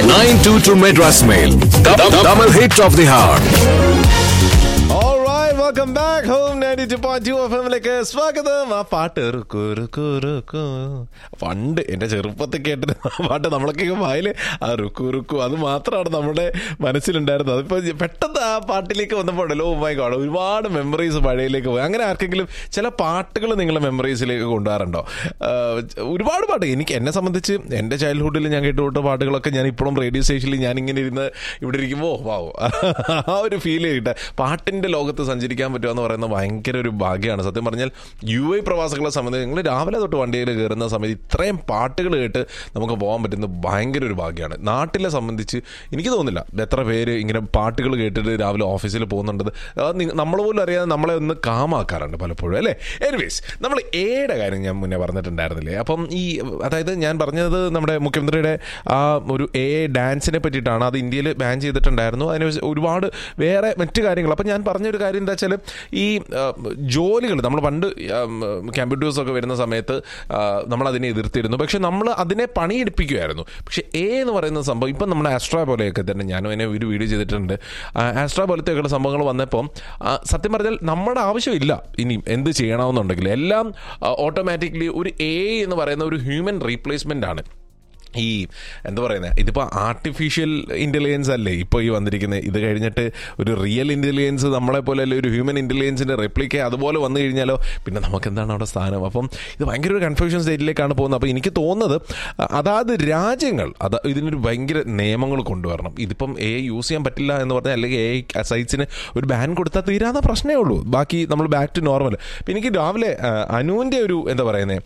922 Madras Mail. Double hit of the heart. Alright, welcome back home 92.2 FM ലേക്ക് സ്വാഗതം ആ പാട്ട് റുക്കു റുക്കു റുക്കു പണ്ട് എന്റെ ചെറുപ്പത്തിൽ കേട്ടിട്ട് ആ പാട്ട് നമ്മളൊക്കെ വായില് ആ റുക്കു റുക്കു അത് മാത്രമാണ് നമ്മുടെ മനസ്സിലുണ്ടായിരുന്നത് അതിപ്പോ പെട്ടെന്ന് ആ പാട്ടിലേക്ക് വന്നപ്പോഴല്ലോ മൈ ഗോഡ് ഒരുപാട് മെമ്മറീസ് പഴയയിലേക്ക് പോയി അങ്ങനെ ആർക്കെങ്കിലും ചില പാട്ടുകൾ നിങ്ങളുടെ മെമ്മറീസിലേക്ക് കൊണ്ടുവരാറുണ്ടോ ആഹ് ഒരുപാട് പാട്ട് എനിക്ക് എന്നെ സംബന്ധിച്ച് എൻ്റെ ചൈൽഡ്ഹുഡിൽ ഞാൻ കേട്ടുപോട്ട പാട്ടുകളൊക്കെ ഞാൻ ഇപ്പോഴും റേഡിയോ സ്റ്റേഷനിൽ ഞാൻ ഇങ്ങനെ ഇരുന്ന് ഇവിടെ ഇരിക്കുമ്പോൾ വാവ് ആ ഒരു ഫീൽ ചെയ്തിട്ട് പാട്ടിൻ്റെ ലോകത്ത് സഞ്ചരിക്കാൻ പറ്റുക എന്ന് പറയുന്നത് ഭയങ്കര ഒരു ഭാഗ്യമാണ് സത്യം പറഞ്ഞാൽ യു ഐ പ്രവാസികളെ സംബന്ധിച്ച് നിങ്ങൾ രാവിലെ തൊട്ട് വണ്ടിയിൽ കയറുന്ന സമയത്ത് ഇത്രയും പാട്ടുകൾ കേട്ട് നമുക്ക് പോകാൻ പറ്റുന്നത് ഭയങ്കര ഒരു ഭാഗ്യമാണ് നാട്ടിലെ സംബന്ധിച്ച് എനിക്ക് തോന്നുന്നില്ല എത്ര പേര് ഇങ്ങനെ പാട്ടുകൾ കേട്ടിട്ട് രാവിലെ ഓഫീസിൽ പോകുന്നുണ്ടത് അത് നി- നമ്മൾ പോലും അറിയാതെ നമ്മളെ ഒന്ന് കാമാക്കാറുണ്ട് പലപ്പോഴും അല്ലേ എനിവേസ് നമ്മൾ എയുടെ കാര്യം ഞാൻ മുന്നേ പറഞ്ഞിട്ടുണ്ടായിരുന്നില്ലേ അപ്പം ഈ അതായത് ഞാൻ പറഞ്ഞത് നമ്മുടെ മുഖ്യമന്ത്രിയുടെ ആ ഒരു എ ഡാൻസിനെ പറ്റിയിട്ടാണ് അത് ഇന്ത്യയിൽ ബാൻ ചെയ്തിട്ടുണ്ടായിരുന്നു അതിന് ഒരുപാട് വേറെ മറ്റു കാര്യങ്ങൾ അപ്പം ഞാൻ പറഞ്ഞൊരു കാര്യം എന്താ വെച്ചാൽ ഈ ജോലികൾ നമ്മൾ പണ്ട് കമ്പ്യൂട്ടേഴ്സൊക്കെ വരുന്ന സമയത്ത് നമ്മൾ അതിനെ എതിർത്തിരുന്നു പക്ഷെ നമ്മൾ അതിനെ പണിയെടുപ്പിക്കുമായിരുന്നു പക്ഷെ എ എന്ന് പറയുന്ന സംഭവം ഇപ്പം നമ്മുടെ ആസ്ട്ര പോലെയൊക്കെ തന്നെ ഞാനും അതിനെ ഒരു വീഡിയോ ചെയ്തിട്ടുണ്ട് ആസ്ട്ര പോലത്തെയൊക്കെയുള്ള സംഭവങ്ങൾ വന്നപ്പോൾ ആ, സത്യം പറഞ്ഞാൽ നമ്മുടെ ആവശ്യമില്ല ഇനിയും എന്ത് ചെയ്യണമെന്നുണ്ടെങ്കിൽ എല്ലാം ഓട്ടോമാറ്റിക്കലി ഒരു എ എന്ന് പറയുന്ന ഒരു ഹ്യൂമൻ റീപ്ലേസ്മെൻ്റ് ആണ് ഈ എന്താ പറയുന്നത് ഇതിപ്പോൾ ആർട്ടിഫിഷ്യൽ ഇൻ്റലിജൻസ് അല്ലേ ഇപ്പോൾ ഈ വന്നിരിക്കുന്നത് ഇത് കഴിഞ്ഞിട്ട് ഒരു റിയൽ ഇൻ്റലിജൻസ് നമ്മളെ പോലെ അല്ലേ ഒരു ഹ്യൂമൻ ഇൻ്റലിജൻസിൻ്റെ റെപ്ലിക്ക അതുപോലെ വന്നു കഴിഞ്ഞാലോ പിന്നെ നമുക്ക് എന്താണ് അവിടെ സ്ഥാനം അപ്പം ഇത് ഭയങ്കര ഒരു കൺഫ്യൂഷൻ സ്റ്റേറ്റിലേക്കാണ് പോകുന്നത് അപ്പോൾ എനിക്ക് തോന്നുന്നത് അതാത് രാജ്യങ്ങൾ അത് ഇതിനൊരു ഭയങ്കര നിയമങ്ങൾ കൊണ്ടുവരണം ഇതിപ്പം എ യൂസ് ചെയ്യാൻ പറ്റില്ല എന്ന് പറഞ്ഞാൽ അല്ലെങ്കിൽ എ സൈറ്റ്സിന് ഒരു ബാൻ കൊടുത്താൽ തീരാത്ത പ്രശ്നമേ ഉള്ളൂ ബാക്കി നമ്മൾ ബാക്ക് ടു നോർമൽ അപ്പം എനിക്ക് രാവിലെ ആ, അനുവിൻ്റെ ഒരു എന്താ പറയുന്നത്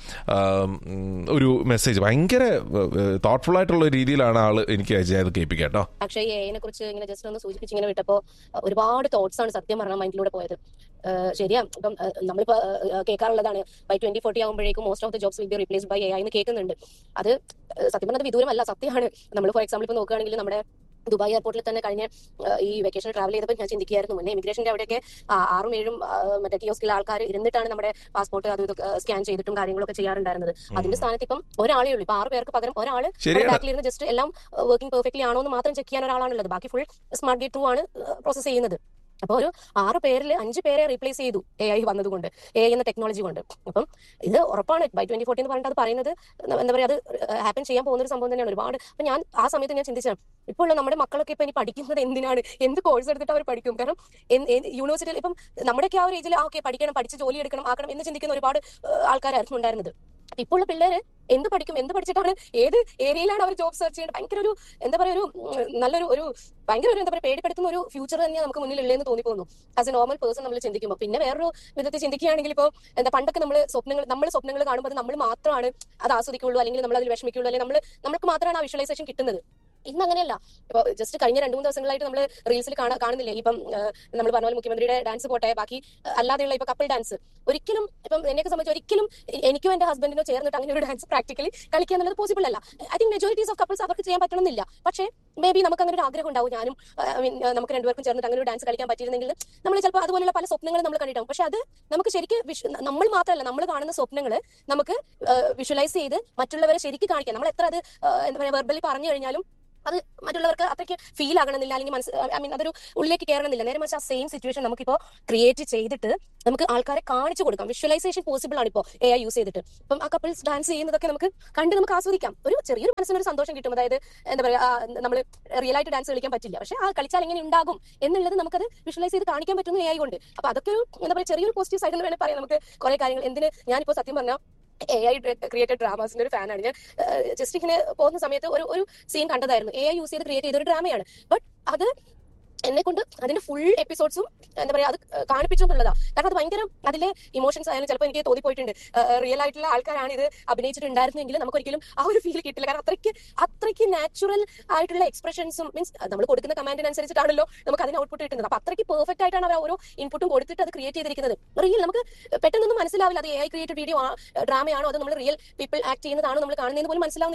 ഒരു മെസ്സേജ് ഭയങ്കര തോട്ട്ഫുൾ ആയിട്ടുള്ള രീതിയിലാണ് ആൾ എനിക്ക് അയച്ചത് കേൾപ്പിക്കാം കേട്ടോ അക്ഷയ് എനെ കുറിച്ച് ഇങ്ങനെ ജസ്റ്റ് ഒന്ന് സൂചിപ്പിച്ച് ഇങ്ങനെ വിട്ടപ്പോ അഹ് ഒരുപാട് തോട്ട്സ് ആണ് സത്യം പറഞ്ഞ മൈൻഡിലൂടെ പോയത് ആഹ് ശരിയാ ഇപ്പം ആഹ് നമ്മളിപ്പോ ആഹ് കേൾക്കാറുള്ളതാണ് ബൈ ട്വന്റി ഫോർട്ടി ആകുമ്പോഴേക്കും most of the jobs will be replace by A എന്ന് കേൾക്കുന്നുണ്ട് അത് ആഹ് സത്യം പറഞ്ഞത് വിദൂരമല്ല സത്യമാണ് നമ്മൾ ഫോർ എക്സാമ്പിൾ ഇപ്പൊ നോക്കുകയാണെങ്കിൽ നമ്മുടെ ദുബായ് എയർപോർട്ടിൽ തന്നെ കഴിഞ്ഞ ആഹ് ഈ വെക്കേഷൻ ട്രാവൽ ചെയ്തപ്പോൾ ഞാൻ ചിന്തിക്കുകയായിരുന്നു മുന്നേ ഇമിഗ്രേഷന്റെ അവിടെയൊക്കെ ആ- ആറും ഏഴും ആഹ് മറ്റേ കിയോസ്കിലെ ആൾക്കാർ ഇരുന്നിട്ടാണ് നമ്മുടെ പാസ്പോർട്ട് അത് ഇതൊക്കെ സ്കാൻ ചെയ്തിട്ടും കാര്യങ്ങളൊക്കെ ചെയ്യാറുണ്ടായിരുന്നത് അതിന്റെ സ്ഥാനത്ത് ഇപ്പം ഒരാളേ ഉള്ളൂ ഇപ്പൊ ആറ് പേർക്ക് പകരം ഒരാൾ ശരിയാണ്. ബാക്കിലിരുന്ന് ജസ്റ്റ് എല്ലാം വർക്കിംഗ് പെർഫെക്റ്റ്ലി ആണോ എന്ന് മാത്രം ചെക്ക് ചെയ്യാൻ ഒരാളാണുള്ളത് ബാക്കി ഫുൾ സ്മാർട്ട് ഗേറ്റ് ത്രൂ ആണ് പ്രോസസ് ചെയ്യുന്നത് അപ്പോൾ ഒരു ആറ് പേരിൽ അഞ്ച് പേരെ റീപ്ലേസ് ചെയ്തു എ ഐ വന്നതുകൊണ്ട് എ ഐ എന്ന ടെക്നോളജി കൊണ്ട് അപ്പം ഇത് ഉറപ്പാണ് ബൈ ട്വന്റി ഫോർട്ടി എന്ന് പറഞ്ഞിട്ട് അത് പറയുന്നത് എന്താ പറയുക അത് ഹാപ്പൻ ചെയ്യാൻ പോകുന്ന ഒരു സംഭവം തന്നെയാണ് ഒരുപാട് അപ്പൊ ഞാൻ ആ സമയത്ത് ഞാൻ ചിന്തിച്ചാണ് ഇപ്പോൾ ഉള്ള നമ്മുടെ മക്കളൊക്കെ ഇപ്പൊ ഇനി പഠിക്കുന്നത് എന്തിനാണ് എന്ത് കോഴ്സ് എടുത്തിട്ട് അവർ പഠിക്കും കാരണം യൂണിവേഴ്സിറ്റിയിൽ ഇപ്പം നമ്മുടെയൊക്കെ ആ ഒരു ഏജിൽ ഓക്കെ പഠിക്കണം പഠിച്ച് ജോലി എടുക്കണം ആക്കണം എന്ന് ചിന്തിക്കുന്ന ഒരുപാട് ഏഹ്, ആൾക്കാരായിരുന്നു ഉണ്ടായിരുന്നത് ഇപ്പോൾ ഉള്ള പിള്ളേര് എന്ത് പഠിക്കും എന്ത് പഠിച്ചിട്ടാണ് ഏത് ഏരിയയിലാണ് അവർ ജോബ് സെർച്ച് ചെയ്യേണ്ടത് ഭയങ്കര ഒരു എന്താ പറയുക ഒരു ഉം, നല്ലൊരു ഒരു ഭയങ്കര ഒരു എന്താ പറയുക പേടിപ്പെടുത്തുന്ന ഒരു ഫ്യൂച്ചർ തന്നെയാണ് നമുക്ക് മുന്നിൽ ഉള്ളതെന്ന് തോന്നിപ്പോകുന്നു ആസ് എ നോർമൽ പേഴ്സൺ നമ്മൾ ചിന്തിക്കുമ്പോൾ പിന്നെ വേറൊരു വിധത്തിൽ ചിന്തിക്കുകയാണെങ്കിൽ ഇപ്പോൾ എന്താ പണ്ടൊക്കെ നമ്മൾ സ്വപ്നങ്ങൾ നമ്മൾ സ്വപ്നങ്ങൾ കാണുമ്പോൾ അത് നമ്മൾ മാത്രമാണ് അത് ആസ്വദിക്കുള്ളൂ അല്ലെങ്കിൽ നമ്മൾ അതിൽ വിഷമിക്കുള്ളൂ അല്ലെങ്കിൽ നമ്മൾ നമുക്ക് മാത്രമാണ് ആ വിഷ്വലൈസേഷൻ കിട്ടുന്നത് ഇന്ന് അങ്ങനെയല്ല ഇപ്പൊ ജസ്റ്റ് കഴിഞ്ഞ രണ്ടു മൂന്ന് ദിവസങ്ങളായിട്ട് നമ്മൾ റീൽസിൽ കാണുന്നില്ലേ ഇപ്പം നമ്മൾ പറഞ്ഞ പോലെ മുഖ്യമന്ത്രിയുടെ ഡാൻസ് പോട്ടെ ബാക്കി ആ, അല്ലാതെയുള്ള ഇപ്പൊ കപ്പിൾ ഡാൻസ് ഒരിക്കലും ഇപ്പം എന്നെയൊക്കെ സംബന്ധിച്ച് ഒരിക്കലും എ- എനിക്കോ എന്റെ ഹസ്ബൻഡിനോ ചേർന്നിട്ട് അങ്ങനെ ഒരു ഡാൻസ് പ്രാക്ടിക്കലി കളിക്കുക എന്നുള്ളത് പോസിബിൾ അല്ല I think majorities of couples അവർക്ക് ചെയ്യാൻ പറ്റണമെന്നില്ല പക്ഷേ മേ ബി നമുക്ക് അങ്ങനെ ഒരു ആഗ്രഹം ഉണ്ടാവും ഞാനും ഐ മീൻ നമുക്ക് രണ്ടുപേർക്കും ചേർന്നിട്ട് അങ്ങനെ ഒരു ഡാൻസ് കളിക്കാൻ പറ്റിയിരുന്നെങ്കിൽ നമ്മൾ ചിലപ്പോൾ അതുപോലുള്ള പല സ്വപ്നങ്ങളും നമ്മൾ കണ്ടിട്ടുണ്ടാവും പക്ഷെ അത് നമുക്ക് ശരിക്കും വിഷ്- നമ്മൾ മാത്രമല്ല നമ്മൾ കാണുന്ന സ്വപ്നങ്ങൾ നമുക്ക് വിഷ്വലൈസ് ചെയ്ത് മറ്റുള്ളവരെ ശരിക്കും കാണിക്കാം നമ്മൾ എത്ര അത് ആ, എന്താ പറയുക വെർബലി പറഞ്ഞു കഴിഞ്ഞാലും അത് മറ്റുള്ളവർക്ക് അത്രയ്ക്ക് ഫീൽ ആകണമെന്നില്ല അല്ലെങ്കിൽ മനസ്സ് ഐ മീൻ അതൊരു ഉള്ളിലേക്ക് കയറണമെന്നില്ല നേരെ മറിച്ച് ആ സെയിം സിറ്റുവേഷൻ നമുക്കിപ്പോൾ ക്രിയേറ്റ് ചെയ്തിട്ട് നമുക്ക് ആൾക്കാരെ കാണിച്ചു കൊടുക്കാം വിഷ്വലൈസേഷൻ പോസിബിൾ ആണ് ഇപ്പോൾ എ ഐ യൂസ് ചെയ്തിട്ട് ഇപ്പം ആ കപ്പിൾസ് ഡാൻസ് ചെയ്യുന്നതൊക്കെ നമുക്ക് കണ്ട് നമുക്ക് ആസ്വദിക്കാം ഒരു ചെറിയൊരു മനസ്സിനൊരു സന്തോഷം കിട്ടും അതായത് എന്താ പറയുക നമ്മൾ റിയൽ ആയിട്ട് ഡാൻസ് കളിക്കാൻ പറ്റില്ല പക്ഷെ ആ കളിച്ചാൽ എങ്ങനെ ഉണ്ടാകും എന്നുള്ളത് നമുക്കത് വിഷ്വലൈസ് ചെയ്ത് കാണിക്കാൻ പറ്റുന്ന എ ഐ കൊണ്ട് അപ്പൊ അതൊക്കെ ഒരു എന്താ പറയുക ചെറിയൊരു പോസിറ്റീവ് സൈഡ് എന്ന് വേണമെങ്കിൽ പറയാം നമുക്ക് കുറെ കാര്യങ്ങൾ എന്തിന് ഞാനിപ്പോൾ സത്യം പറഞ്ഞാൽ എ ഐ ക്രിയേറ്റഡ് ഡ്രാമാസിന്റെ ഒരു ഫാനാണ് ഞാൻ ജസ്റ്റ് ഇങ്ങനെ പോകുന്ന സമയത്ത് ഒരു ഒരു സീൻ കണ്ടതായിരുന്നു എ ഐ യൂസ് ചെയ്ത് ക്രിയേറ്റ് ചെയ്ത ഒരു ഡ്രാമയാണ് ബട്ട് അത് എന്നെ കൊണ്ട് അതിന്റെ ഫുൾ എപ്പിസോഡ്സും എന്താ പറയാ അത് കാണിപ്പിച്ചു എന്നുള്ളതാ കാരണം അത് ഭയങ്കര അതിലെ ഇമോഷൻസ് ആയാലും ചിലപ്പോൾ എനിക്ക് തോന്നിപ്പോയിട്ടുണ്ട് റിയൽ ആയിട്ടുള്ള ആൾക്കാരാണ് ഇത് അഭിനയിച്ചിട്ടുണ്ടായിരുന്നെങ്കിൽ നമുക്ക് ഒരിക്കലും ആ ഒരു ഫീൽ കിട്ടില്ല കാരണം അത്രയ്ക്ക് അത്രയ്ക്ക് നാച്ചുറൽ ആയിട്ടുള്ള എക്സ്പ്രഷൻസും മീൻസ് നമ്മൾ കൊടുക്കുന്ന കമാൻഡിനനുസരിച്ചിട്ടാണല്ലോ നമുക്ക് അതിന് ഔട്ട്പുട്ട് കിട്ടുന്നത് അപ്പൊ അത്രയ്ക്ക് പെർഫെക്റ്റ് ആയിട്ടാണ് അവർ ഓരോ ഇൻപുട്ടും കൊടുത്തിട്ട് അത് ക്രിയേറ്റ് ചെയ്തിരിക്കുന്നത് റിയൽ നമുക്ക് പെട്ടെന്നൊന്നും മനസ്സിലാവില്ല അത് എ ഐ ക്രിയേറ്റഡ് വീഡിയോ ഡ്രാമയാണോ അത് നമ്മൾ റിയൽ പീപ്പിൾ ആക്ട് ചെയ്യുന്നതാണോ നമ്മൾ കാണുന്നതെന്ന് പോലും മനസ്സിലാവുന്നില്ല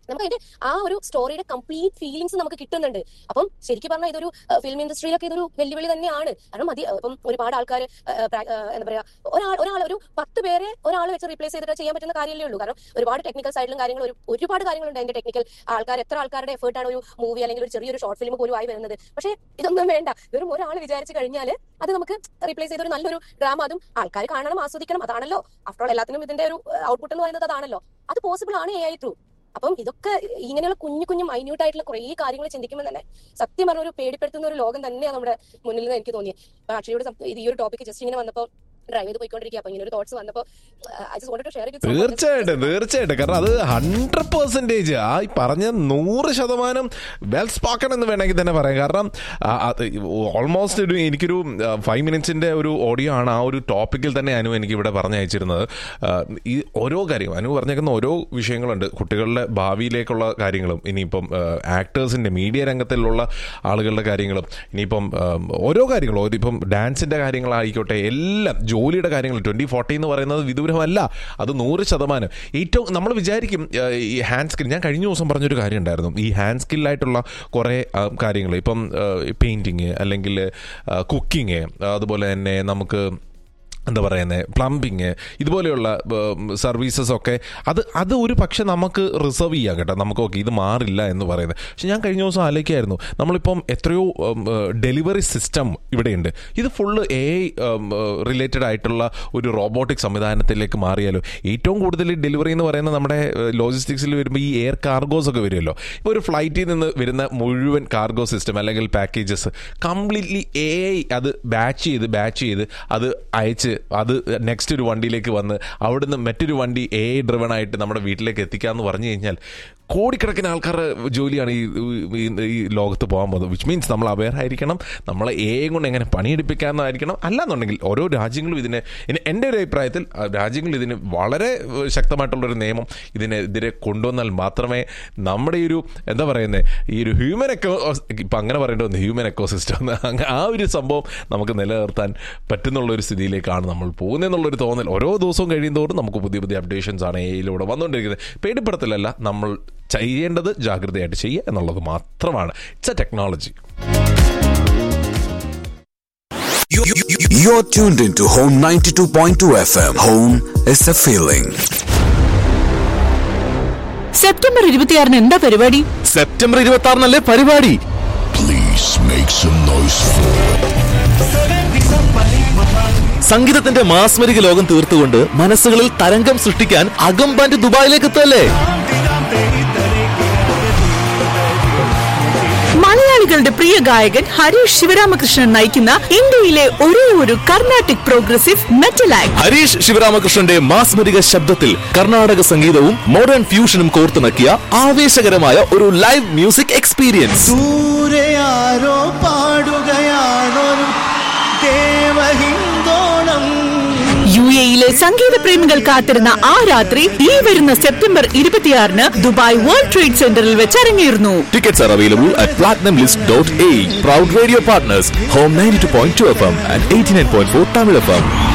നമുക്ക് അതിന്റെ ആ ഒരു സ്റ്റോറിയുടെ കംപ്ലീറ്റ് ഫീലിംഗ്സ് നമുക്ക് കിട്ടുന്നുണ്ട് അപ്പം ശരിക്കും പറഞ്ഞാൽ ഇതൊരു ഫിലിം ഇൻഡസ്ട്രിയിലൊക്കെ ഇതൊരു വെല്ലുവിളി തന്നെയാണ് കാരണം മതി ഇപ്പം ഒരുപാട് ആൾക്കാർ എന്താ പറയാ ഒരാൾ ഒരാൾ ഒരു പത്ത് പേരെ ഒരാൾ വെച്ച് റീപ്ലേസ് ചെയ്തിട്ട് ചെയ്യാൻ പറ്റുന്ന കാര്യമല്ലേ ഉള്ളൂ കാരണം ഒരുപാട് ടെക്നിക്കൽ സൈഡിലും കാര്യങ്ങളും ഒരു ഒരുപാട് കാര്യങ്ങളുണ്ട് അതിന്റെ ടെക്നിക്കൽ ആൾക്കാർ എത്ര ആൾക്കാരുടെ എഫേർട്ടാണ് ഒരു മൂവി അല്ലെങ്കിൽ ഒരു ചെറിയൊരു ഷോർട്ട് ഫിലിം പോലും ആയി വരുന്നത് പക്ഷേ ഇതൊന്നും വേണ്ട വെറും ഒരാൾ വിചാരിച്ചു കഴിഞ്ഞാൽ അത് നമുക്ക് റീപ്ലേസ് ചെയ്ത ഒരു നല്ലൊരു ഡ്രാമ അതും ആൾക്കാർ കാണണം ആസ്വദിക്കണം അതാണല്ലോ ആഫ്റ്റർ ഓൾ എല്ലാത്തിനും ഇതിന്റെ ഒരു ഔട്ട്പുട്ട് എന്ന് പറയുന്നത് അതാണല്ലോ അത് പോസിബിൾ ആണ് എ ഐ ത്രൂ അപ്പം ഇതൊക്കെ ഇങ്ങനെയുള്ള കുഞ്ഞു കുഞ്ഞു മൈന്യൂട്ട് ആയിട്ടുള്ള കുറേ കാര്യങ്ങൾ ചിന്തിക്കുമ്പോൾ തന്നെ സത്യം പറഞ്ഞ ഒരു പേടിപ്പെടുത്തുന്ന ഒരു ലോകം തന്നെയാണ് നമ്മുടെ മുന്നിൽ നിന്ന് എനിക്ക് തോന്നിയത് അപ്പൊ അക്ഷയോട് സം- ഇത് ഈ ഒരു ടോപ്പിക് ജസ്റ്റ് ഇങ്ങനെ വന്നപ്പോൾ ഡ്രൈവ് ചെയ്ത് പോയിക്കൊണ്ടിരിക്കുക അപ്പൊ ഇങ്ങനെ ഒരു തോട്ട്സ് വന്നപ്പോൾ I just wanted to share തീർച്ചയായിട്ടും തീർച്ചയായിട്ടും കാരണം അത് ഹൺഡ്രഡ് പെർസെൻറ്റേജ് ആ ഈ പറഞ്ഞ നൂറ് ശതമാനം വെൽ സ്പോക്കൺ എന്ന് വേണമെങ്കിൽ തന്നെ പറയാം കാരണം ഓൾമോസ്റ്റ് ഒരു എനിക്കൊരു ഫൈവ് മിനിറ്റ്സിന്റെ ഒരു ഓഡിയോ ആണ് ആ ഒരു ടോപ്പിക്കിൽ തന്നെ അനു എനിക്ക് ഇവിടെ പറഞ്ഞയച്ചിരുന്നത് ആ, ഈ ഓരോ കാര്യം അനു പറഞ്ഞേക്കുന്ന ഓരോ വിഷയങ്ങളുണ്ട് കുട്ടികളുടെ ഭാവിയിലേക്കുള്ള കാര്യങ്ങളും ഇനിയിപ്പം ആക്ടേഴ്സിന്റെ മീഡിയ രംഗത്തിലുള്ള ആളുകളുടെ കാര്യങ്ങളും ഇനിയിപ്പം ആ, ഓരോ കാര്യങ്ങളും ഇപ്പം ഡാൻസിന്റെ കാര്യങ്ങളായിക്കോട്ടെ എല്ലാം ജോലിയുടെ കാര്യങ്ങൾ ട്വന്റി ഫോർട്ടി എന്ന് പറയുന്നത് വിദൂരമല്ല അത് നൂറ് ശതമാനം ഏറ്റവും നമ്മൾ വിചാരിക്കും ആ, ഈ ഹാൻഡ് സ്കിൽ ഞാൻ കഴിഞ്ഞ ദിവസം പറഞ്ഞൊരു കാര്യം ഉണ്ടായിരുന്നു ഈ ഹാൻഡ് സ്കില്ലായിട്ടുള്ള കുറേ കാര്യങ്ങൾ ഇപ്പം പെയിൻറ്റിങ് അല്ലെങ്കിൽ കുക്കിങ് അതുപോലെ തന്നെ നമുക്ക് എന്താ പറയുന്നത് പ്ലംബിങ് ഇതുപോലെയുള്ള സർവീസസ് ഒക്കെ അത് അത് ഒരു പക്ഷെ നമുക്ക് റിസർവ് ചെയ്യാം കേട്ടോ നമുക്ക് ഓക്കെ ഇത് മാറില്ല എന്ന് പറയുന്നത് പക്ഷെ ഞാൻ കഴിഞ്ഞ ദിവസം ആലോചിക്കായിരുന്നു നമ്മളിപ്പം എത്രയോ ഡെലിവറി സിസ്റ്റം ഇവിടെയുണ്ട് ഇത് ഫുള്ള് എ റിലേറ്റഡ് ആയിട്ടുള്ള ഒരു റോബോട്ടിക് സംവിധാനത്തിലേക്ക് മാറിയാലോ ഏറ്റവും കൂടുതൽ ഡെലിവറി എന്ന് പറയുന്നത് നമ്മുടെ ലോജിസ്റ്റിക്സിൽ വരുമ്പോൾ ഈ എയർ കാർഗോസ് ഒക്കെ വരുമല്ലോ ഇപ്പോൾ ഒരു ഫ്ലൈറ്റിൽ നിന്ന് വരുന്ന മുഴുവൻ കാർഗോ സിസ്റ്റം അല്ലെങ്കിൽ പാക്കേജസ് കംപ്ലീറ്റ്ലി എ അത് ബാച്ച് ചെയ്ത് ബാച്ച് ചെയ്ത് അത് അയച്ച് അത് നെക്സ്റ്റ് ഒരു വണ്ടിയിലേക്ക് വന്ന് അവിടുന്ന് മറ്റൊരു വണ്ടി എ ഡ്രിവൺ ആയിട്ട് നമ്മുടെ വീട്ടിലേക്ക് എത്തിക്കാന്ന് പറഞ്ഞു കഴിഞ്ഞാൽ കോടിക്കണക്കിന് ആൾക്കാരുടെ ജോലിയാണ് ഈ ഈ- ഈ ലോകത്ത് പോകാൻ പോകുന്നത് വിച്ച് മീൻസ് നമ്മൾ അവെയർ ആയിരിക്കണം നമ്മളെ എ കൊണ്ട് എങ്ങനെ പണിയെടുപ്പിക്കാമെന്നായിരിക്കണം അല്ലാന്നുണ്ടെങ്കിൽ ഓരോ രാജ്യങ്ങളും ഇതിനെ ഇനി എൻ്റെ ഒരു അഭിപ്രായത്തിൽ ആ, രാജ്യങ്ങൾ ഇതിന് വളരെ ഏഹ്, ശക്തമായിട്ടുള്ളൊരു നിയമം ഇതിനെതിരെ കൊണ്ടുവന്നാൽ മാത്രമേ നമ്മുടെ ഈ ഒരു എന്താ പറയുന്നത് ഈ ഒരു ഹ്യൂമൻ എക്കോ ഇപ്പം അങ്ങനെ പറയേണ്ടി വന്നു ഹ്യൂമൻ എക്കോ സിസ്റ്റം ആ ഒരു സംഭവം നമുക്ക് നിലനിർത്താൻ പറ്റുന്നുള്ള ഒരു സ്ഥിതിയിലേക്കാണ് നമ്മൾ പോകുന്നതെന്നുള്ളൊരു തോന്നൽ ഓരോ ദിവസവും കഴിയുന്നതോറും നമുക്ക് പുതിയ പുതിയ അപ്ഡേഷൻസ് ആണ് എയിലൂടെ വന്നുകൊണ്ടിരിക്കുന്നത് പേടിപ്പെടുത്തലല്ല നമ്മൾ ചെയ്യേണ്ടത് ജാഗ്രതയായിട്ട് ചെയ്യുക എന്നുള്ളത് മാത്രമാണ് it's a technology You're tuned into Home 92.2 FM. Home is a feeling. September ഇരുപത്തിയാറിന് എന്താ പരിപാടി സെപ്റ്റംബർ ഇരുപത്തി ആറിനല്ലേ പരിപാടി Please make some noise for സംഗീതത്തിന്റെ മാസ്മരിക ലോകം തീർത്തുകൊണ്ട് മനസ്സുകളിൽ തരംഗം സൃഷ്ടിക്കാൻ അകമ്പാൻഡ് ദുബായിലേക്ക് എത്തല്ലേ മലയാളികളുടെ പ്രിയ ഗായകൻ ഹരീഷ് ശിവരാമകൃഷ്ണൻ നയിക്കുന്ന ഇന്ത്യയിലെ ഒരേ ഒരു carnatic progressive metal act Harish ശിവരാമകൃഷ്ണന്റെ മാസ്മരിക ശബ്ദത്തിൽ കർണാടക സംഗീതവും മോഡേൺ ഫ്യൂഷനും കോർത്തിണക്കിയ ആവേശകരമായ ഒരു ലൈവ് മ്യൂസിക് എക്സ്പീരിയൻസ് ദൂരെ ആരോ പാടുകയാണൊരു ദേവഹിന്ദോണം യു എയിലെ സംഗീത പ്രേമികൾ കാത്തിരുന്ന ആ രാത്രി ഈ വരുന്ന സെപ്റ്റംബർ ഇരുപത്തിയാറിന് ദുബായ് വേൾഡ് ട്രേഡ് സെന്ററിൽ വെച്ച് അരങ്ങേറുന്നു Tickets are available at platinumlist.a. Proud radio partners, Home 92.2 FM and 89.4 Tamil FM.